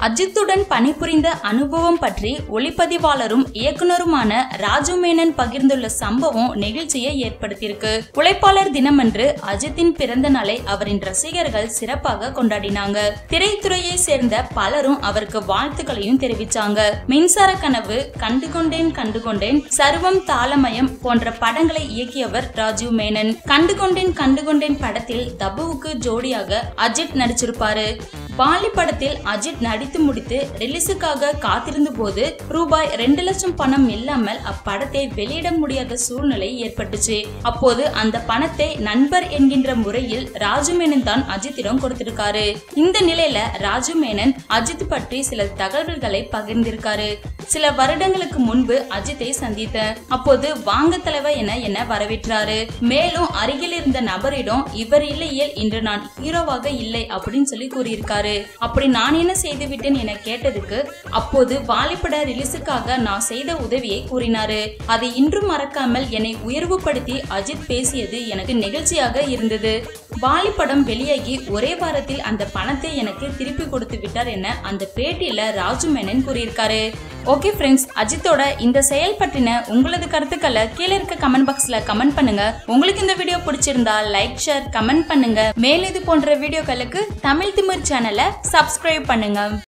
அஜித்துடன் பணிபுரிந்த அனுபவம் பற்றி ஒளிப்பதிவாளரும் இயக்குனருமான ராஜு மேனன் பகிர்ந்துள்ள சம்பவம் நெகிழ்ச்சியை ஏற்படுத்தியிருக்கு உழைப்பாளர் தினமன்று அஜித்தின் பிறந்த நாளை அவரின் ரசிகர்கள் சிறப்பாக கொண்டாடினாங்க திரைத்துறையை சேர்ந்த பலரும் அவருக்கு வாழ்த்துக்களையும் தெரிவிச்சாங்க மின்சார கனவு கண்டுகொண்டேன் கண்டுகொண்டேன் சர்வம் தாளமயம் போன்ற படங்களை இயக்கியவர் ராஜீவ் மேனன் கண்டுகொண்டேன் கண்டுகொண்டேன் படத்தில் தபுவுக்கு ஜோடியாக அஜித் நடிச்சிருப்பாரு பாலி படத்தில் அஜித் நடித்து முடித்து ரிலீஸுக்காக காத்திருந்த போது ரூபாய் ரெண்டு லட்சம் பணம் இல்லாமல் அப்படத்தை வெளியிட முடியாத சூழ்நிலை ஏற்பட்டுச்சு அப்போது அந்த பணத்தை நண்பர் என்கின்ற முறையில் ராஜு மேனன் தான் அஜித்திடம் கொடுத்திருக்காரு இந்த நிலையில ராஜு மேனன் அஜித் பற்றி சில தகவல்களை பகிர்ந்திருக்காரு சில வருடங்களுக்கு முன்பு அஜித்தை சந்தித்தேன் அப்போது வாங்க தலைவர் என என்ன வரவேற்றாரு மேலும் அருகில் இருந்த நபரிடம் இவர் இல்லையே இன்று நான் ஹீரோவாக இல்லை அப்படின்னு சொல்லி கூறியிருக்காரு அப்படி நான் என்ன செய்து விட்டேன் என கேட்டதுக்கு அப்போது வாலிப்பட ரிலீஸுக்காக நான் செய்த உதவியை கூறினாரு அதை இன்றும் மறக்காமல் என்னை உயர்வுபடுத்தி அஜித் பேசியது எனக்கு நெகிழ்ச்சியாக இருந்தது வாலி படம் வெளியாகி ஒரே வாரத்தில் அந்த பணத்தை எனக்கு திருப்பி கொடுத்து விட்டார் என அந்த பேட்டியில ராஜு மேனன் கூறியிருக்காரு ஓகே ஃப்ரெண்ட்ஸ் அஜித்தோட இந்த செயல் பற்றின உங்களது கருத்துக்களை கீழே இருக்க கமெண்ட் பாக்ஸ்ல கமெண்ட் பண்ணுங்க உங்களுக்கு இந்த வீடியோ பிடிச்சிருந்தா லைக் ஷேர் கமெண்ட் பண்ணுங்க மேலும் இது போன்ற வீடியோக்களுக்கு தமிழ் திமிர் சேனலை சப்ஸ்கிரைப் பண்ணுங்க